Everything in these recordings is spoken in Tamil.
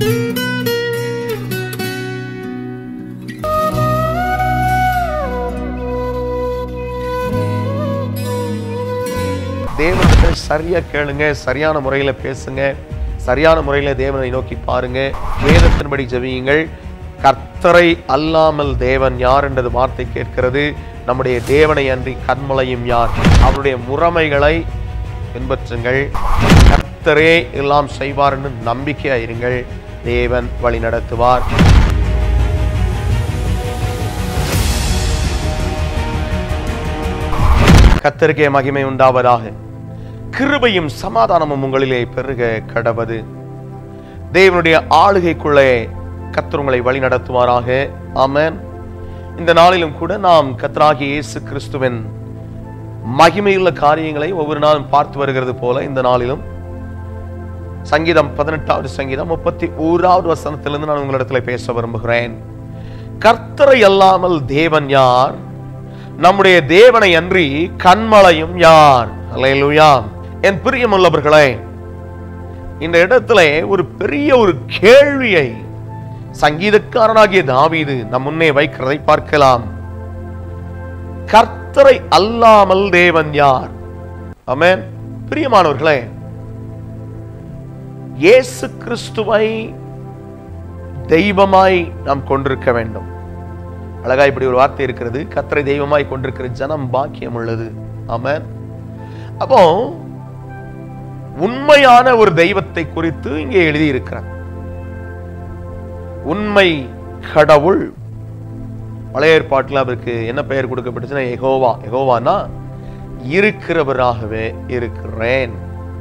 தேவனிடத்தை சரியா கேளுங்க சரியான முறையில பேசுங்க சரியான முறையில தேவனை நோக்கி பாருங்க வேதத்தின்படி ஜெபியுங்கள் கர்த்தரை அல்லாமல் தேவன் யார் என்றது வார்த்தை கேட்கிறது நம்முடைய தேவனை அன்றி கண்மலையும் யார் அவருடைய முறைமைகளை பின்பற்றுங்கள் கர்த்தரே எல்லாம் செய்வார் என்று நம்பிக்கையா இருங்கள் தேவன் வழி நடத்துவார் கத்தருக்கே மகிமை உண்டாவதாக கிருபையும் சமாதானமும் உங்களிலே பெருக கடவது தேவனுடைய ஆளுகைக்குள்ளே கத்தர் உங்களை வழி நடத்துவாராக ஆமென் இந்த நாளிலும் கூட நாம் கத்தராகிய இயேசு கிறிஸ்துவின் மகிமையுள்ள காரியங்களை ஒவ்வொரு நாளும் பார்த்து வருகிறது போல இந்த நாளிலும் சங்கீதம் பதினெட்டாவது சங்கீதம் முப்பத்தி ஓராவது வசனத்திலிருந்து நான் உங்களிடத்துல பேச விரும்புகிறேன் கர்த்தரை அல்லாமல் தேவன் யார் நம்முடைய தேவனை அன்றி கண்மலையும் யார் அல்லேலூயா என் பிரியமுள்ளவர்களே இந்த இடத்துல ஒரு பெரிய ஒரு கேள்வியை சங்கீதக்காரனாகிய தாவீது நம் முன்னே வைக்கிறதை பார்க்கலாம் கர்த்தரை அல்லாமல் தேவன் யார் ஆமென் பிரியமானவர்களே இயேசு கிறிஸ்துவை தெய்வமாய் நாம் கொண்டிருக்க வேண்டும் அழகா இப்படி ஒரு வார்த்தை இருக்கிறது கத்தரை தெய்வமாய் கொண்டிருக்கிற ஜனம் பாக்கியம் உள்ளது ஆமென் அப்போ உண்மையான ஒரு தெய்வத்தை குறித்து இங்கே எழுதி இருக்கிறார் உண்மை கடவுள் பழைய ஏற்பாட்டில் அவருக்கு என்ன பெயர் கொடுக்கப்பட்டுச்சுன்னா எகோவா எகோவானா இருக்கிறவராகவே இருக்கிறேன்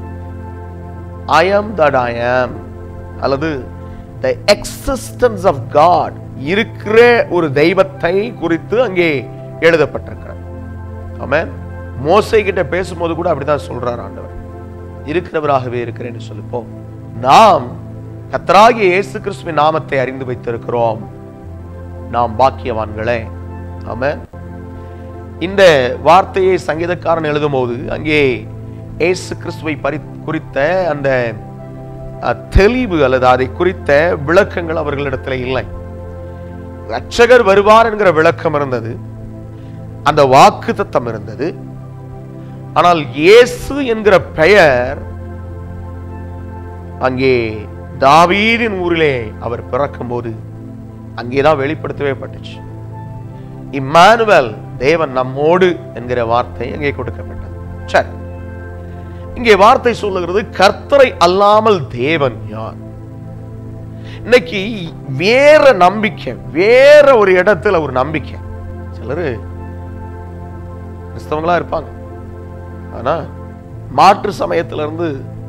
ஐ am that I am அல்லது the existence of God இருக்கிற ஒரு தெய்வத்தை குறித்து அங்கே எழுதப்பட்டிருக்கிறார் ஆமென் மோசை கிட்ட பேசும்போது கூட அப்படிதான் சொல்றார் ஆண்டவர் இருக்கிறவராகவே இருக்கிறேன்னு சொல்லிப்போ நாம் கத்தராகிய இயேசு கிறிஸ்துவின் நாமத்தை அறிந்து வைத்திருக்கிறோம் நாம் பாக்கியவான்களே ஆமென் இந்த வார்த்தையை சங்கீதக்காரன் எழுதும்போது அங்கே இயேசு கிறிஸ்துவை பரி குறித்த அந்த அஹ், தெளிவு அல்லது அதை குறித்த விளக்கங்கள் அவர்களிடத்தில் இல்லை ரட்சகர் வருவார் என்கிற விளக்கம் இருந்தது அந்த வாக்கு தத்தம் இருந்தது ஆனால் இயேசு என்கிற பெயர் அங்கே தாவீதின் ஊரிலே அவர் பிறக்கும்போது அங்கேதான் வெளிப்படுத்தவே பட்டுச்சு இம்மானுவல் தேவன் நம்மோடு என்கிற வார்த்தை அங்கே கொடுக்கப்பட்டது சரி இங்கே வார்த்தை சொல்லுகிறது கர்த்தரை அல்லாமல் தேவன் யார் இன்னைக்கு வேற நம்பிக்கை வேற ஒரு இடத்துல ஒரு நம்பிக்கை சிலரு கிறிஸ்தவங்களா இருப்பாங்க ஆனா மாற்று சமயத்துல இருந்து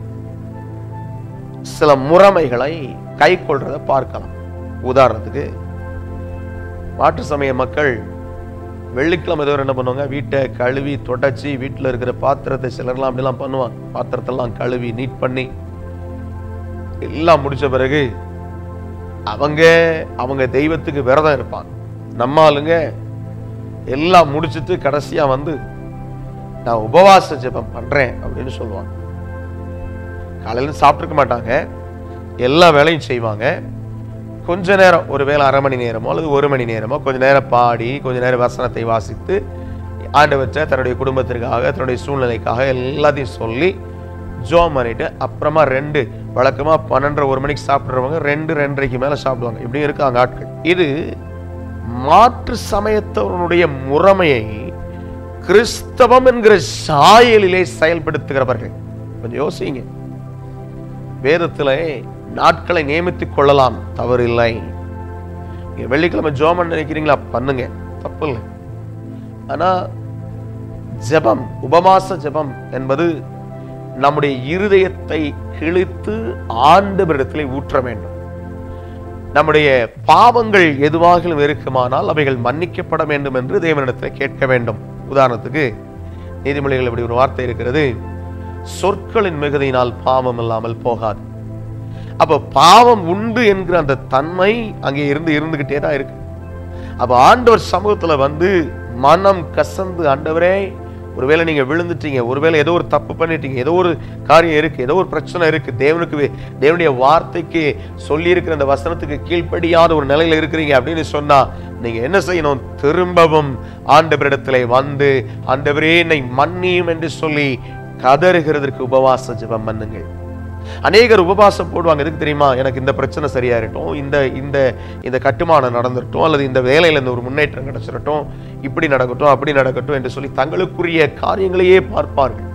சில முறைமைகளை கை கொள்றத பார்க்கலாம் உதாரணத்துக்கு மாற்று சமய மக்கள் வெள்ளிக்கிழமை தவிர என்ன பண்ணுவாங்க வீட்டை கழுவி தொடச்சி வீட்டில் இருக்கிற பாத்திரத்தை சிலர்லாம் அப்படிலாம் பண்ணுவாங்க பாத்திரத்தெல்லாம் கழுவி நீட் பண்ணி எல்லாம் முடிச்ச பிறகு அவங்க அவங்க தெய்வத்துக்கு விரதம் இருப்பாங்க நம்ம ஆளுங்க எல்லாம் முடிச்சிட்டு கடைசியா வந்து நான் உபவாச ஜெபம் பண்றேன் அப்படின்னு சொல்லுவாங்க காலையில சாப்பிட்டுருக்க மாட்டாங்க எல்லா வேலையும் செய்வாங்க கொஞ்ச நேரம் ஒரு வேளை அரை மணி நேரமோ அல்லது ஒரு மணி நேரமோ கொஞ்ச நேரம் பாடி கொஞ்ச நேரம் வசனத்தை வாசித்து ஆண்டவற்றை தன்னுடைய குடும்பத்திற்காக தன்னுடைய சூழ்நிலைக்காக எல்லாத்தையும் சொல்லி ஜோம் பண்ணிட்டு அப்புறமா ரெண்டு வழக்கமா பன்னெண்டரை ஒரு மணிக்கு சாப்பிடுறவங்க ரெண்டு ரெண்டரைக்கு மேல சாப்பிடுவாங்க இப்படியும் இருக்காங்க ஆட்கள் இது மாற்று சமயத்தவனுடைய முறைமையை கிறிஸ்தவம் என்கிற சாயலிலே செயல்படுத்துகிறவர்கள் கொஞ்சம் யோசிங்க வேதத்திலே நாட்களை நியமித்துக் கொள்ளலாம் தவறில்லை நீங்க வெள்ளிக்கிழமை ஜோமன் நினைக்கிறீங்களா பண்ணுங்க தப்பு இல்லை ஆனா ஜெபம் உபவாச ஜெபம் என்பது நம்முடைய இருதயத்தை கிழித்து ஆண்டவரிடத்திலே ஊற்ற வேண்டும் நம்முடைய பாவங்கள் எதுவாகிலும் இருக்குமானால் அவைகள் மன்னிக்கப்பட வேண்டும் என்று தேவனிடத்தில் கேட்க வேண்டும் உதாரணத்துக்கு நீதிமொழிகள் இப்படி ஒரு வார்த்தை இருக்கிறது சொற்களின் மிகுதியினால் பாவம் இல்லாமல் போகாது அப்ப பாவம் உண்டு என்கிற அந்த தன்மை அங்கே இருந்து இருந்துகிட்டே தான் இருக்கு அப்ப ஆண்டவர் சமூகத்துல வந்து மனம் கசந்து ஆண்டவரே ஒருவேளை நீங்க விழுந்துட்டீங்க ஒருவேளை ஏதோ ஒரு தப்பு பண்ணிட்டீங்க ஏதோ ஒரு காரியம் இருக்கு ஏதோ ஒரு பிரச்சனை இருக்கு தேவனுக்கு வே- தேவனுடைய வார்த்தைக்கு சொல்லி இருக்கிற அந்த வசனத்துக்கு கீழ்ப்படியாத ஒரு நிலையில இருக்கிறீங்க அப்படின்னு சொன்னா நீங்க என்ன செய்யணும் திரும்பவும் ஆண்டவரிடத்திலே வந்து ஆண்டவரே என்னை மன்னியும் என்று சொல்லி கதறுகிறதற்கு உபவாச ஜெபம் பண்ணுங்கள் அநேகர் உபவாசம் போடுவாங்க எதுக்கு தெரியுமா எனக்கு இந்த பிரச்சனை சரியாயிரட்டும் இந்த இந்த இந்த கட்டுமானம் நடந்துரட்டும் அல்லது இந்த வேலையில இந்த ஒரு முன்னேற்றம் கிடைச்சிடட்டும் இப்படி நடக்கட்டும் அப்படி நடக்கட்டும் என்று சொல்லி தங்களுக்குரிய காரியங்களையே பார்ப்பார்கள்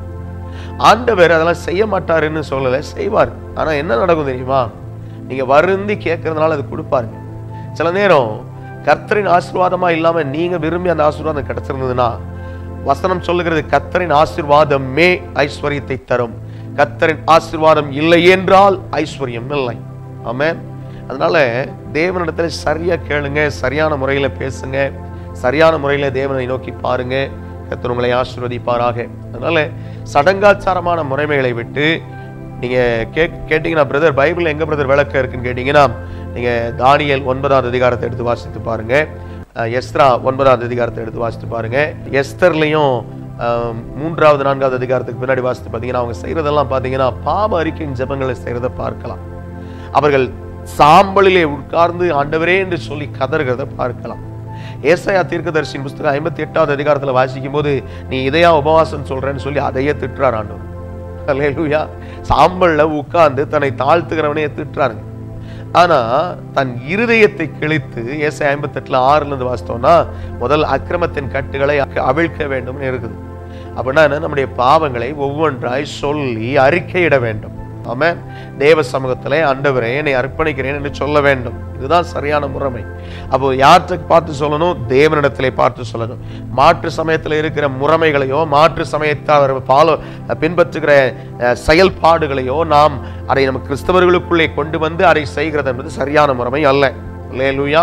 ஆண்டவர் அதெல்லாம் செய்ய மாட்டாருன்னு சொல்லலை செய்வார் ஆனா என்ன நடக்கும் தெரியுமா நீங்க வருந்தி கேட்கறதுனால அது கொடுப்பாருங்க சில நேரம் கர்த்தரின் ஆசீர்வாதமா இல்லாம நீங்க விரும்பி அந்த ஆசீர்வாதம் கிடைச்சிருந்ததுன்னா வசனம் சொல்லுகிறது கர்த்தரின் ஆசீர்வாதமே ஐஸ்வர்யத்தை தரும் கர்த்தரின் ஆசீர்வாதம் இல்லை என்றால் ஐஸ்வர்யம் இல்லை ஆமென் அதனால தேவனிடத்துல சரியா கேளுங்க சரியான முறையில பேசுங்க சரியான முறையில தேவனை நோக்கி பாருங்க கர்த்தர் உங்களை ஆசீர்வதிப்பாராக அதனால சடங்காச்சாரமான முறைமைகளை விட்டு நீங்க கேக் கேட்டீங்கன்னா பிரதர் பைபிள் எங்க பிரதர் விளக்கம் இருக்குன்னு கேட்டீங்கன்னா நீங்க தானியல் ஒன்பதாவது அதிகாரத்தை எடுத்து வாசித்து பாருங்க அஹ் எஸ்ரா ஒன்பதாவது அதிகாரத்தை எடுத்து வாசித்து பாருங்க எஸ்தர்லையும் அஹ், மூன்றாவது நான்காவது அதிகாரத்துக்கு பின்னாடி வாசித்து பார்த்தீங்கன்னா அவங்க செய்யறதெல்லாம் பார்த்தீங்கன்னா பாவ அறிக்கையின் ஜெபங்களை செய்யறதை பார்க்கலாம் அவர்கள் சாம்பலிலே உட்கார்ந்து ஆண்டவரே என்று சொல்லி கதறுகிறத பார்க்கலாம் ஏசாயா தீர்க்கதரிசியின் புஸ்தகம் ஐம்பத்தி எட்டாவது அதிகாரத்துல வாசிக்கும் போது நீ இதையா உபவாசம் சொல்றேன்னு சொல்லி அதையே திட்டுறார் ஆண்டவர் அல்லேலூயா சாம்பல்ல உட்கார்ந்து தன்னை தாழ்த்துகிறவனையே திட்டுறாருங்க ஆனா தன் இருதயத்தை கிழித்து ஏசை ஐம்பத்தி எட்டுல ஆறுல இருந்து வாசித்தோம்னா முதல் அக்கிரமத்தின் கட்டுகளை அக்க- அவிழ்க்க வேண்டும்னு இருக்குது அப்படின்னா என்ன நம்முடைய பாவங்களை ஒவ்வொன்றாய் சொல்லி அறிக்கையிட வேண்டும் ஆமென் தேவ சமூகத்திலே ஆண்டவரே என்னை அர்ப்பணிக்கிறேன் என்று சொல்ல வேண்டும் இதுதான் சரியான முறைமை அப்போ யார்கிட்ட பார்த்து சொல்லணும் தேவனிடத்திலே பார்த்து சொல்லணும் மாற்று சமயத்தில் இருக்கிற முறைமைகளையோ மாற்று சமயத்தை அவர் ஃபாலோ பின்பற்றுகிற அஹ், செயல்பாடுகளையோ நாம் அதை நம்ம கிறிஸ்தவர்களுக்குள்ளே கொண்டு வந்து அதை செய்கிறது என்பது சரியான முறைமை அல்ல லேலுயா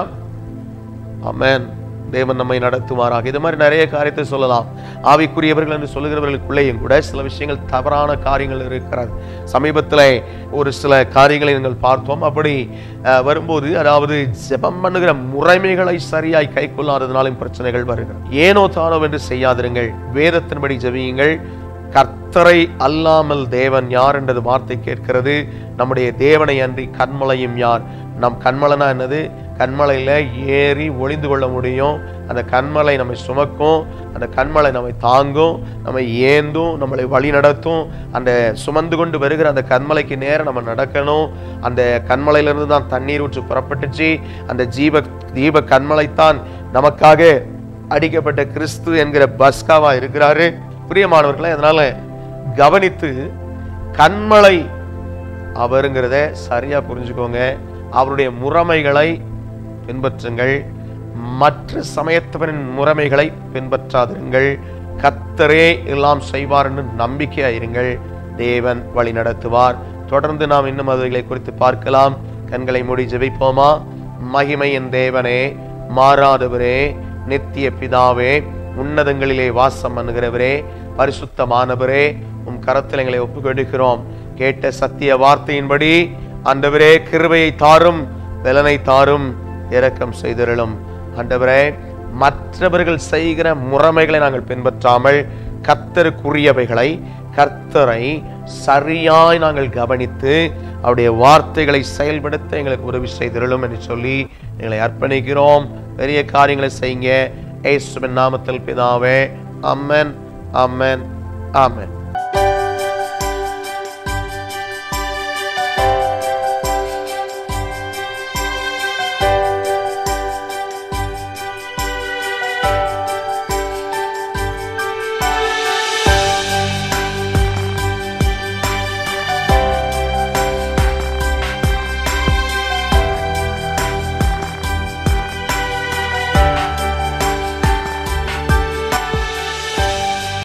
ஆமென் தேவன் நம்மை நடத்துவாராக இது மாதிரி நிறைய காரியத்தை சொல்லலாம் ஆவிக்குரியவர்கள் என்று சொல்லுகிறவர்களுக்குள்ளேயும் கூட சில விஷயங்கள் தவறான காரியங்கள் இருக்கிறது சமீபத்தில் ஒரு சில காரியங்களை நீங்கள் பார்த்தோம் அப்படி அஹ், வரும்போது அதாவது ஜெபம் பண்ணுகிற முறைமைகளை சரியாய் கை கொள்ளாததுனாலும் பிரச்சனைகள் வருகிறது ஏனோ தானோ என்று செய்யாதிருங்கள் வேதத்தின்படி ஜெபியுங்கள் கர்த்தரை அல்லாமல் தேவன் யார் என்றது வார்த்தை கேட்கிறது நம்முடைய தேவனை அன்றி கண்மலையும் யார் நம் கண்மலைனா என்னது கண்மலையில ஏறி ஒளிந்து கொள்ள முடியும் அந்த கண்மலை நம்மை சுமக்கும் அந்த கண்மலை நம்மை தாங்கும் நம்மை ஏந்தும் நம்மளை வழி நடத்தும் அந்த சுமந்து கொண்டு வருகிற அந்த கண்மலைக்கு நேரம் நம்ம நடக்கணும் அந்த கண்மலையிலிருந்து தான் தண்ணீர் ஊற்று புறப்பட்டுச்சு அந்த ஜீவ தீப கண்மலைத்தான் நமக்காக அடிக்கப்பட்ட கிறிஸ்து என்கிற பஸ்காவா இருக்கிறாரு பிரியமானவர்களே அதனால கவனித்து கண்மலை அவருங்கிறத சரியா புரிஞ்சுக்கோங்க அவருடைய முறைமைகளை பின்பற்றுங்கள் மற்ற சமயத்தவரின் முறைமைகளை பின்பற்றாதிருங்கள் கத்தரே எல்லாம் செய்வார் என்று நம்பிக்கையாயிருங்கள் தேவன் வழி நடத்துவார் தொடர்ந்து நாம் இன்னும் அவைகளை குறித்து பார்க்கலாம் கண்களை மூடி ஜெபிப்போமா மகிமையின் தேவனே மாறாதவரே நித்திய பிதாவே உன்னதங்களிலே வாசம் பண்ணுகிறவரே பரிசுத்தமானவரே உம் கரத்தில் எங்களை ஒப்புக்கொடுக்கிறோம் கேட்ட சத்திய வார்த்தையின்படி ஆண்டவரே கிருபையை தாரும் பலனை தாரும் இரக்கம் செய்திருளும் ஆண்டவரே மற்றவர்கள் செய்கிற முறைமைகளை நாங்கள் பின்பற்றாமல் கர்த்தருக்குரியவைகளை கர்த்தரை சரியாய் நாங்கள் கவனித்து அவருடைய வார்த்தைகளை செயல்படுத்த எங்களுக்கு உதவி செய்திருளும் என்று சொல்லி எங்களை அர்ப்பணிக்கிறோம் பெரிய காரியங்களை செய்யுங்க ஏசுவின் நாமத்தில் பிதாவே அம்மன் அம்மன் ஆமென்